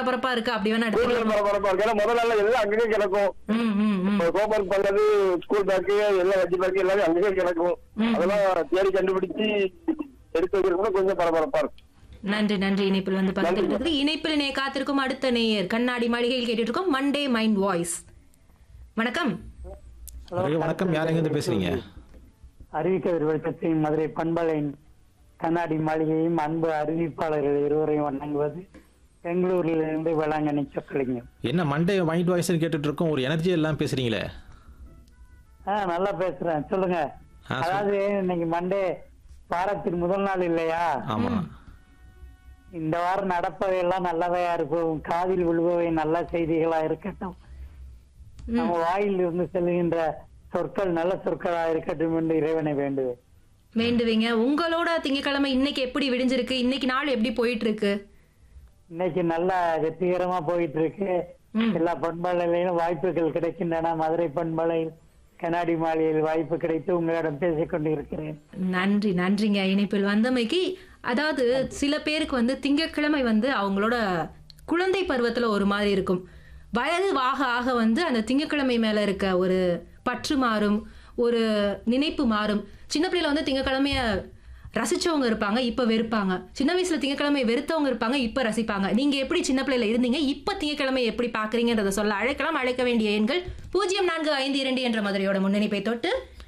பரபரப்பா இருக்கு அப்படி வேணா கூடுதல் எடுத்துக்கலாம் பரபரப்பா இருக்கு ஏன்னா முதல் நாள்ல எல்லாம் அங்கேயே கிடக்கும் ம் ம் ம் இப்போ ஹோம்ஒர்க் பண்ணது ஸ்கூல் பேக்கு எல்லாம் வச்சு பேக்கு எல்லாமே அங்கேயே கிடக்கும் ம். அதெல்லாம் தேடி கண்டுபிடிச்சு எடுத்து வைக்கிறதுனா கொஞ்சம் பரபரப்பா இருக்கும் நன்றி நன்றி இணைப்பில் வந்து பகிர்ந்துக்கிறதுக்கு இணைப்பில் நே காத்திருக்கும் அடுத்த நேயர் கண்ணாடி மாளிகையில் கேட்டுட்டு இருக்கோம் மண்டே மைண்ட் வாய்ஸ் வணக்கம் ஹலோ வணக்கம் யார் எங்கிருந்து பேசுறீங்க அறிவிக்க விருப்பத்தையும் மதுரை பண்பலையின் கண்ணாடி மாளிகையும் அன்பு அறிவிப்பாளர்கள் இருவரையும் வணங்குவது பெங்களூரிலிருந்து வேளாங்கண்ணி சொக்கலிங்கம் என்ன மண்டே மைண்ட் வாய்ஸ்னு கேட்டுட்டு இருக்கோம் ஒரு எனர்ஜி எல்லாம் பேசுறீங்களே ஆ நல்லா பேசுறேன் சொல்லுங்க ஆ, சொல்லு. அதாவது இன்னைக்கு மண்டே வாரத்தின் முதல் நாள் இல்லையா ஆமா இந்த வாரம் நடப்பவை எல்லாம் நல்லவையா இருக்கும் காதில் விழுபவை நல்ல செய்திகளா இருக்கட்டும் நம்ம வாயில் இருந்து செல்கின்ற சொற்கள் நல்ல சொற்களா இருக்கட்டும் என்று இறைவனை வேண்டுவேன் வேண்டுவீங்க உங்களோட திங்கக்கிழமை இன்னைக்கு எப்படி விடிஞ்சிருக்கு இன்னைக்கு நாள் எப்படி போயிட்டு இருக்கு இன்னைக்கு நல்லா வெற்றிகரமா போயிட்டு இருக்கு ம். எல்லா பண்பாளையிலும் வாய்ப்புகள் கிடைக்கின்றன மதுரை பண்பாளையில் கண்ணாடி மாளிகையில் வாய்ப்பு கிடைத்து உங்களிடம் பேசிக் கொண்டிருக்கிறேன் நன்றி நன்றிங்க இணைப்பில் வந்தமைக்கு அதாவது சில பேருக்கு வந்து திங்கட்கிழமை வந்து அவங்களோட குழந்தை பருவத்துல ஒரு மாதிரி இருக்கும் வயது ஆக ஆக வந்து அந்த திங்கட்கிழமை மேல இருக்க ஒரு பற்று மாறும் ஒரு நினைப்பு மாறும் சின்ன பிள்ளையில வந்து திங்கட்கிழமைய ரசிச்சவங்க இருப்பாங்க இப்ப வெறுப்பாங்க சின்ன வயசுல திங்கட்கிழமை வெறுத்தவங்க இருப்பாங்க இப்ப ரசிப்பாங்க நீங்க எப்படி சின்ன பிள்ளையில இருந்தீங்க இப்ப திங்கட்கிழமை எப்படி பாக்குறீங்கன்றத சொல்ல அழைக்கலாம் அழைக்க வேண்டிய எண்கள் பூஜ்ஜியம் நான்கு ஐந்து இரண்டு என்ற மதுரையோட முன்னணிப்பை தொட்டு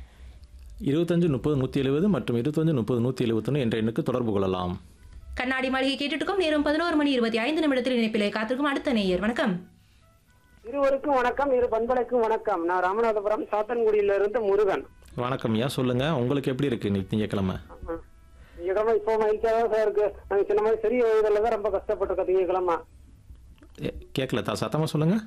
இருபத்தஞ்சு முப்பது நூற்றி எழுபது மற்றும் இருபத்தஞ்சு முப்பது நூற்றி எழுபத்தொன்று என்ற எண்ணுக்கு தொடர்பு கொள்ளலாம் கண்ணாடி மாளிகை கேட்டுட்டு இருக்கோம் நேரம் பதினோரு மணி இருபத்தி ஐந்து நிமிடத்தில் இணைப்பிலே காத்திருக்கும் அடுத்த நேயர் வணக்கம் இருவருக்கும் வணக்கம் இரு பண்பலைக்கும் வணக்கம் நான் ராமநாதபுரம் சாத்தன்குடியில இருந்து முருகன் வணக்கம் ஐயா சொல்லுங்க உங்களுக்கு எப்படி இருக்கு இன்னைக்கு திங்கக்கிழமை திங்கக்கிழமை இப்போ மகிழ்ச்சியா தான் சார் இருக்கு நாங்க சின்ன மாதிரி சிறிய வயதுல தான் ரொம்ப கஷ்டப்பட்டிருக்கோம் திங்கக்கிழமை ஏ, கேட்கல தா சத்தமா சொல்லுங்க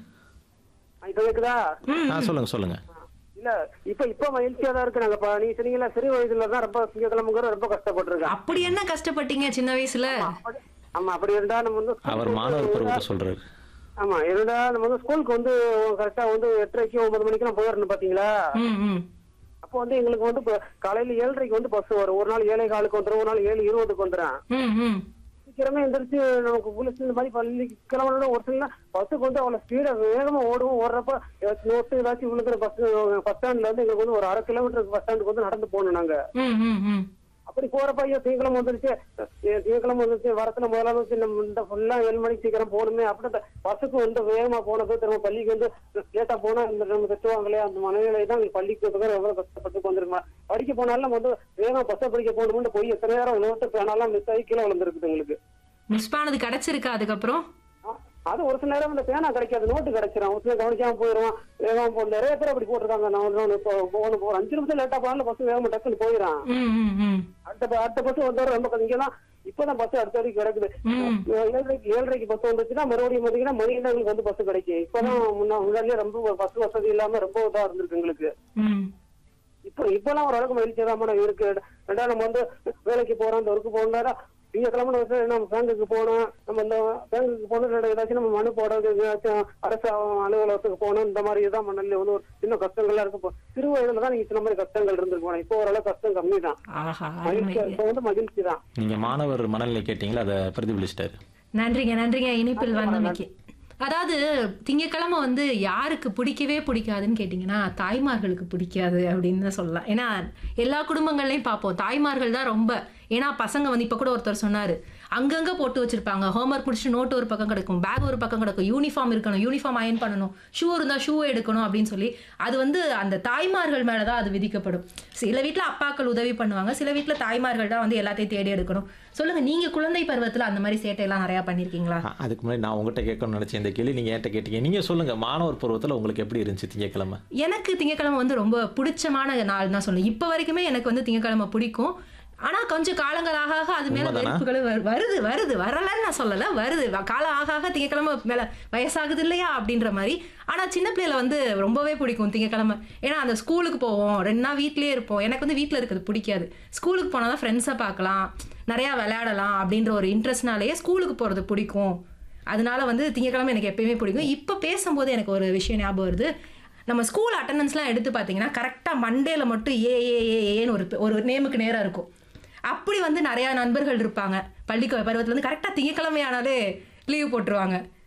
இப்ப கேக்குதா ஆ சொல்லுங்க சொல்லுங்க இல்ல இப்ப இப்ப மகிழ்ச்சியா தான் இருக்கு நாங்க இப்ப நீங்க சொன்னீங்களா சிறிய வயதுல தான் ரொம்ப திங்கக்கிழமைங்கிற ரொம்ப கஷ்டப்பட்டிருக்கேன் அப்படி என்ன கஷ்டப்பட்டீங்க சின்ன வயசுல ஆமா அப்படி இருந்தா நம்ம வந்து அவர் மாணவர் பருவத்தை சொல்றாரு ஆமா இருந்தா நம்ம வந்து ஸ்கூலுக்கு வந்து கரெக்டா வந்து எட்டரைக்கு ஒன்பது மணிக்கு நான் போயிடணும் பாத்தீங்களா ம், ம். அப்போ வந்து எங்களுக்கு வந்து இப்ப காலையில ஏழரைக்கு வந்து பஸ் வரும் ஒரு நாள் ஏழை காலுக்கு வந்துடும் ஒரு நாள் ஏழு இருபதுக்கு வந்துடும் ம், ம். சீக்கிரமே எந்திரிச்சு நமக்கு புலிஸ் இந்த மாதிரி பள்ளி கிளம்பணும் ஒரு சில பஸ்ஸுக்கு வந்து அவ்வளவு ஸ்பீடா வேகமா ஓடுவோம் ஓடுறப்ப ஏதாச்சும் நோட்டு ஏதாச்சும் விழுந்துற பஸ் பஸ் ஸ்டாண்ட்ல இருந்து எங்களுக்கு வந்து ஒரு அரை கிலோமீட்டருக்கு பஸ் ஸ்டாண்டுக்கு வந்து நடந்து போகணும் நாங்க ம், ம், ம். அப்படி போறப்ப ஐயோ சீக்கிரம் வந்துருச்சு ஏ, சீக்கிரம் வந்துருச்சு வரத்துல முதல்ல வந்து நம்ம இந்த ஃபுல்லா ஏழு மணிக்கு சீக்கிரம் போகணுமே அப்படி அந்த பஸ்ஸுக்கு வந்து வேகமா போனது திரும்ப பள்ளிக்கு வந்து லேட்டா போனா இந்த நம்ம திட்டுவாங்களே அந்த மனநிலை தான் எங்களுக்கு பள்ளிக்கு வந்து எவ்வளவு கஷ்டப்பட்டு வந்துருமா படிக்க போனாலும் நம்ம வந்து வேகமா பஸ்ஸை படிக்க போகணும்னு போய் எத்தனை நேரம் நோட்டு பேனாலாம் மிஸ் ஆகி கீழே விழுந்திருக்குது எங்களுக்கு மிஸ் பண்ணது கிடைச்சிருக்கா அதுக்கப்புறம் அது ஒரு சில நேரம் இந்த பேனா கிடைக்காது நோட்டு கிடைச்சிடும் ஒரு சில கவனிக்காம போயிடுவான் வேகமா போ நிறைய பேர் அப்படி போட்டிருக்காங்க நான் ஒரு- இப்போ போகணும் போறேன் அஞ்சு நிமிஷம் லேட்டா போனாலும் பஸ் வேகமா டக்குன்னு போயிடான் ம், ம், ம். அடுத்த அடுத்த பஸ் வந்து ரொம்ப இங்கதான் இப்பதான் பஸ் அடுத்த வரைக்கும் கிடைக்குது ம். ஏழரைக்கு ஏழரைக்கு பஸ் வந்துச்சுன்னா மறுபடியும் பாத்தீங்கன்னா மணி எங்களுக்கு வந்து பஸ் கிடைக்கும் இப்பதான் முன்ன முன்னாடியே ரொம்ப பஸ் வசதி இல்லாம ரொம்ப இதா இருந்திருக்கு எங்களுக்கு ம். இப்போ இப்பெல்லாம் ஓரளவுக்கு மகிழ்ச்சியா தான் இருக்கு ரெண்டாவது நம்ம வந்து வேலைக்கு போறோம் இந்த ஒர்க்கு போகணும்னா திங்கக்கிழமை வந்து நம்ம பேங்குக்கு போகணும் நம்ம இந்த பேங்குக்கு போகணும் இல்லை ஏதாச்சும் நம்ம மனு போடுறது ஏதாச்சும் அரசு அலுவலகத்துக்கு போகணும் இந்த மாதிரி இதான் மண்ணில் வந்து ஒரு சின்ன கஷ்டங்கள்லாம் இருக்கு இப்போ சிறு வயதுல தான் நீங்க இந்த மாதிரி கஷ்டங்கள் இருந்திருக்கணும் இப்போ ஓரளவு கஷ்டம் கம்மி தான் ஆஹா மகிழ்ச்சி அருமை இப்போ வந்து மகிழ்ச்சி தான் நீங்க மாணவர் மனநிலை கேட்டீங்களா அதை பிரதிபலிச்சிட்டாரு நன்றிங்க நன்றிங்க இணைப்பில் வந்தமைக்கு அதாவது திங்கக்கிழமை வந்து யாருக்கு பிடிக்கவே பிடிக்காதுன்னு கேட்டிங்கன்னா தாய்மார்களுக்கு பிடிக்காது அப்படின்னு தான் சொல்லலாம் ஏன்னா எல்லா குடும்பங்கள்லையும் பார்ப்போம் தாய்மார்கள் தான் ரொம்ப ஏன்னா பசங்க வந்து இப்போ கூட ஒருத்தர் சொன்னார் அங்கங்கே போட்டு வச்சிருப்பாங்க ஹோம்ஒர்க் முடிச்சுட்டு நோட் ஒரு பக்கம் கிடக்கும் பேக் ஒரு பக்கம் கிடக்கும் யூனிஃபார்ம் இருக்கணும் யூனிஃபார்ம் அயன் பண்ணணும் ஷூ இருந்தால் ஷூ எடுக்கணும் அப்படின்னு சொல்லி அது வந்து அந்த தாய்மார்கள் மேலே தான் அது விதிக்கப்படும் சில வீட்டில் அப்பாக்கள் உதவி பண்ணுவாங்க சில வீட்டில் தாய்மார்கள் தான் வந்து எல்லாத்தையும் தேடி எடுக்கணும் சொல்லுங்க நீங்க குழந்தை பருவத்தில் அந்த மாதிரி சேட்டையெல்லாம் நிறையா பண்ணியிருக்கீங்களா ஆ, அதுக்கு முன்னாடி நான் உங்ககிட்ட கேட்கணும்னு நினைச்சேன் இந்த கேள்வி நீங்க ஏன்ட்ட கேட்டீங்க நீங்க சொல்லுங்க மாணவர் பருவத்துல உங்களுக்கு எப்படி இருந்துச்சு திங்கக்கிழமை எனக்கு திங்கக்கிழமை வந்து ரொம்ப பிடிச்சமான நாள் தான் சொல்லுவேன் இப்போ வரைக்குமே எனக்கு வந்து திங்கக்கிழமை பிடிக்கும் ஆனா கொஞ்சம் காலங்கள் ஆக ஆக அது மேல உண்மைதானா? வெறுப்புகள் வரு- வருது வருது வரலன்னு நான் சொல்லல வருது வ- காலம் ஆக ஆக திங்கக்கிழமை மேல வயசாகுது இல்லையா அப்படின்ற மாதிரி ஆனா சின்ன பிள்ளையில வந்து ரொம்பவே பிடிக்கும் திங்கக்கிழமை ஏன்னா அந்த ஸ்கூலுக்கு போவோம் ரெண்டு நாள் வீட்லயே இருப்போம் எனக்கு வந்து வீட்ல இருக்கிறது பிடிக்காது ஸ்கூலுக்கு போனால் தான் ஃப்ரெண்ட்ஸை பார்க்கலாம் நிறையா விளையாடலாம் அப்படின்ற ஒரு இன்ட்ரெஸ்ட்னாலேயே ஸ்கூலுக்கு போகிறது பிடிக்கும் அதனால வந்து திங்கக்கிழமை எனக்கு எப்பயுமே பிடிக்கும் இப்போ பேசும்போது எனக்கு ஒரு விஷயம் ஞாபகம் வருது நம்ம ஸ்கூல் அட்டண்டன்ஸ்லாம் எடுத்து பார்த்தீங்கன்னா கரெக்டாக மண்டேல மட்டும் ஏ ஏ ஏ ஏன்னு ஒரு ஒரு நேமுக்கு நேராக இருக்கும் அப்படி வந்து நிறையா நண்பர்கள் இருப்பாங்க பள்ளி பருவத்தில் வந்து கரெக்டாக திங்கக்கிழமையானாலே லீவ் போட்டுருவாங்க